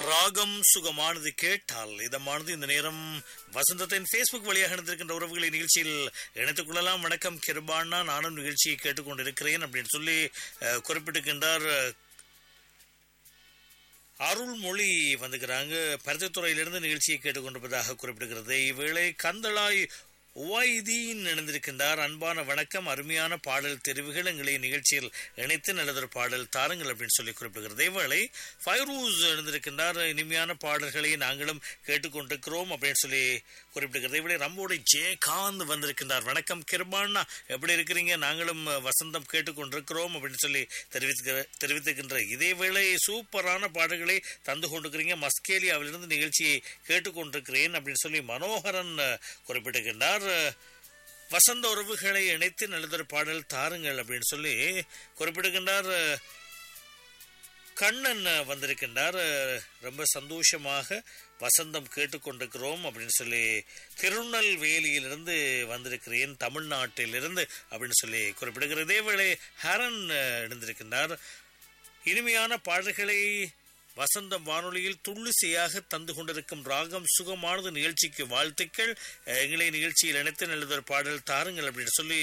ராகம் சுகமானது கேட்டால் இதமானது இந்த நேரம் வசந்தத்தின் ஃபேஸ்புக் வழியாக நடந்திருக்கின்ற உறவுகளை நிகழ்ச்சியில் இணைத்துக் கொள்ளலாம் வணக்கம் கிருபானா நானும் நிகழ்ச்சியை கேட்டுக்கொண்டிருக்கிறேன் அப்படின்னு சொல்லி அஹ், குறிப்பிட்டிருக்கின்றார் அஹ், அருள்மொழி வந்துக்கிறாங்க பருத்தித்துறையிலிருந்து நிகழ்ச்சியை கேட்டுக்கொண்டிருப்பதாக குறிப்பிடுகிறது இவ்வேளை கந்தளாய் உவாய்தீன் இணைந்திருக்கின்றார் அன்பான வணக்கம் அருமையான பாடல் தெரிவுகள் எங்களை நிகழ்ச்சியில் இணைத்து நல்லதொரு பாடல் தாருங்கள் அப்படின்னு சொல்லி குறிப்பிடுகிறது இவ்வேளை ஃபைரூஸ் இணைந்திருக்கின்றார் இனிமையான பாடல்களை நாங்களும் கேட்டுக்கொண்டிருக்கிறோம் அப்படின்னு சொல்லி குறிப்பிடுகிறது இவ்வேளை நம்மோட ஜெயகாந்த் வந்திருக்கின்றார் வணக்கம் கிருபாண்ணா எப்படி இருக்கிறீங்க நாங்களும் வசந்தம் கேட்டுக்கொண்டிருக்கிறோம் அப்படின்னு சொல்லி தெரிவித்து தெரிவித்திருக்கின்ற இதே வேளை சூப்பரான பாடல்களை தந்து கொண்டிருக்கிறீங்க மஸ்கேலியாவிலிருந்து நிகழ்ச்சியை கேட்டுக்கொண்டிருக்கிறேன் அப்படின்னு சொல்லி மனோகரன் அஹ், குறிப்பிட்டிருக்கின்றார் அஹ், வசந்த உறவுகளை இணைத்து நல்லதொரு பாடல் தாருங்கள் அப்படின்னு சொல்லி குறிப்பிடுகின்றார் அஹ், கண்ணன் அஹ், வந்திருக்கின்றார் அஹ், ரொம்ப சந்தோஷமாக வசந்தம் கேட்டுக்கொண்டிருக்கிறோம் அப்படின்னு சொல்லி திருநெல்வேலியிலிருந்து வந்திருக்கிறேன் தமிழ்நாட்டிலிருந்து அப்படின்னு சொல்லி குறிப்பிடுகிற இதேவேளை ஹரன் அஹ், இருந்திருக்கின்றார் இனிமையான பாடல்களை வசந்தம் வானொலியில் துள்ளிசையாக தந்து கொண்டிருக்கும் ராகம் சுகமானது நிகழ்ச்சிக்கு வாழ்த்துக்கள் அஹ், எங்களை நிகழ்ச்சியில் இணைத்து நல்லதொரு பாடல் தாருங்கள் அப்படின்னு சொல்லி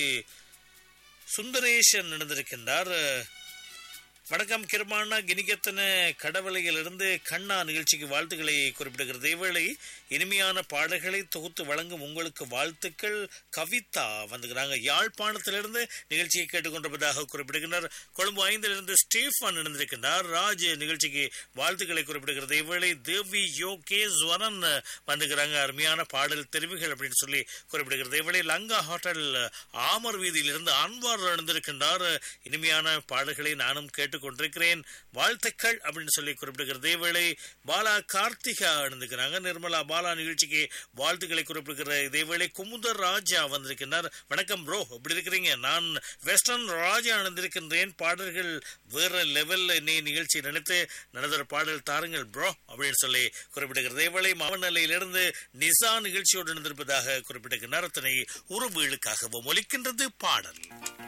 சுந்தரேஷன் நடந்திருக்கின்றார் அஹ், வணக்கம் கிருமானா கினிகத்தன கடவலையிலிருந்து கண்ணா நிகழ்ச்சிக்கு வாழ்த்துக்களை குறிப்பிடுகிறது இவ்வேளை இனிமையான பாடல்களை தொகுத்து வழங்கும் உங்களுக்கு வாழ்த்துக்கள் கவிதா வந்துக்கிறாங்க யாழ்ப்பாணத்திலிருந்து நிகழ்ச்சியை கேட்டுக்கொண்டிருப்பதாக குறிப்பிடுகின்றார் கொழும்பு ஐந்திலிருந்து ஸ்டீஃபன் இணைந்திருக்கின்றார் ராஜ் நிகழ்ச்சிக்கு வாழ்த்துக்களை குறிப்பிடுகிறது இவ்வேளை தேவி யோகேஸ்வரன் வந்துக்கிறாங்க அருமையான பாடல் தெரிவுகள் அப்படின்னு சொல்லி குறிப்பிடுகிறது இவ்வேளை லங்கா ஹோட்டல் ஆமர் வீதியிலிருந்து அன்வார் இணைந்திருக்கின்றார் இனிமையான பாடல்களை நானும் கேட்டுக்கொண்டிருக்கிறேன் வாழ்த்துக்கள் அப்படின்னு சொல்லி குறிப்பிடுகிறது இதேவேளை பாலா கார்த்திகா இணைந்திருக்கிறாங்க நிர்மலா பாலா நிகழ்ச்சிக்கு வாழ்த்துக்களை குறிப்பிடுகிற இதேவேளை குமுதர் ராஜா வந்திருக்கின்றார் வணக்கம் ப்ரோ எப்படி இருக்கிறீங்க நான் வெஸ்டர்ன் ராஜா இணைந்திருக்கின்றேன் பாடல்கள் வேற லெவல்ல நீ நிகழ்ச்சி நினைத்து நடந்த பாடல் தாருங்கள் ப்ரோ அப்படின்னு சொல்லி குறிப்பிடுகிறது இதேவேளை மாவநிலையிலிருந்து நிசா நிகழ்ச்சியோடு இணைந்திருப்பதாக குறிப்பிட்டிருக்கிறார் அத்தனை உறவுகளுக்காகவும் ஒலிக்கின்றது பாடல்